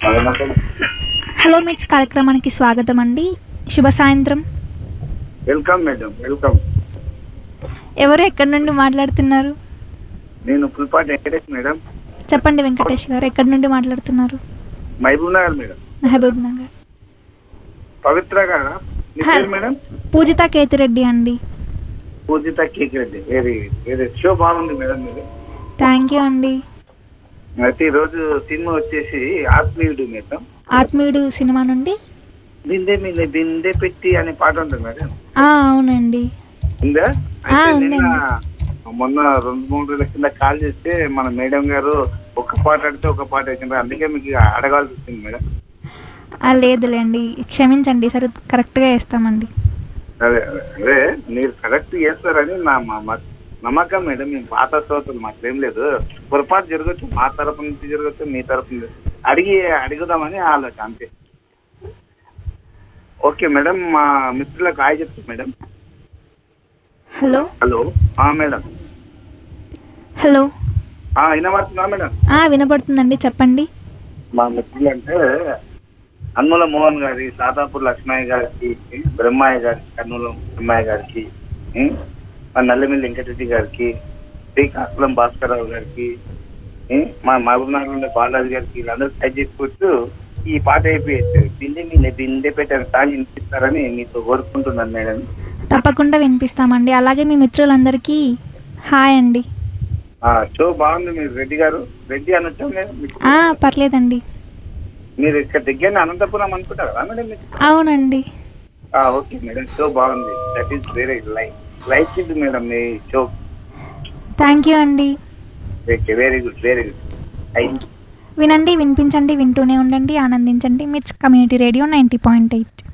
Hello మిట్స్ కార్యక్రమానికి స్వాగతం అండి శుభ సాయంత్రం వెల్కమ్ మేడం వెల్కమ్ ఎవరు ఎక్కడి నుండి మాట్లాడుతున్నారు నేను పుల్పాటి వెంకటేష్ మేడం చెప్పండి వెంకటేష్ గారు ఎక్కడి నుండి మాట్లాడుతున్నారు Mahabubnagar madam Mahabubnagar Pavithra గారా మీ హా. పేరు మేడం పూజిత కేతిరెడ్డి అండి Poojitha Ketireddy very very show బాగుంది మేడం మీరు థ్యాంక్ యూ అండి అయితే ఈ రోజు సినిమా వచ్చేసి ఆత్మీయుడు మేడం ఆత్మీయుడు సినిమా నుండి బిందె మీద బిందె పెట్టి అనే పాట ఉంటుంది మేడం ఆ, అవునండి ఉందా ఆ, అయితే ఉందండి. నిన్న మొన్న రెండు మూడు రోజుల కింద కాల్ చేస్తే మన మేడం గారు ఒక పాట అడిగితే ఒక పాట వచ్చింది అందుకే మీకు అడగాల్సి వచ్చింది మేడం ఆ, లేదులేండి క్షమించండి సరే కరెక్ట్గా వేస్తామండి అదే అదే అదే మీరు కరెక్ట్ చేస్తారని నా మా- మా నమ్మకం మేడం మేము పాత శ్రోతలు మాకేం లేదు పొరపాటు జరగచ్చు మా తరపు నుంచి జరగచ్చు మీ తరపు నుంచి అడిగి అడుగుదామని ఆలోచన అంతే ఓకే మేడం మా మిత్రులకు హాయ్ చెప్తాం మేడం హలో హలో ఆ మేడం హలో ఆ వినబడుతుందా మేడం ఆ, వినపడుతుందండి చెప్పండి మా మిత్రులు అంటే అన్నుల మోహన్ గారి సాతాపూర్ లక్ష్మయ్య గారికి బ్రహ్మయ్య గారికి కర్నూలు బ్రహ్మయ్య గారికి ఉం? మా నల్లమిల్లి వెంకటరెడ్డి గారికి శ్రీ కాకులం భాస్కరరావు గారికి ఉం? మా మహబూబ్నగర్ ఉండే బాలాజీ గారికి వీళ్ళందరూ టైప్ చేసుకొచ్చు ఈ పాట అయిపోయేది బిందె మీద బిందె పెట్టిన సాంగ్ వినిపిస్తారని మీతో కోరుకుంటున్నాను మేడం తప్పకుండా వినిపిస్తామండి అలాగే మీ మిత్రులందరికీ హాయ్ అండి ఆ షో బాగుంది మీరు రెడ్డి గారు రెడ్డి అనొచ్చా మేడం మీకు? ఆ, పర్లేదండి మీరు ఇక్కడ దగ్గర అనంతపురం అనుకుంటారు కదా మేడం మీరు అవునండి ఆ, ఓకే మేడం షో బాగుంది that is very like like ఇది మేడం మీ షో థ్యాంక్ యూ అండి okay very good very good thank వినండి వినిపించండి వింటూనే ఉండండి ఆనందించండి MITS community radio ninety point eight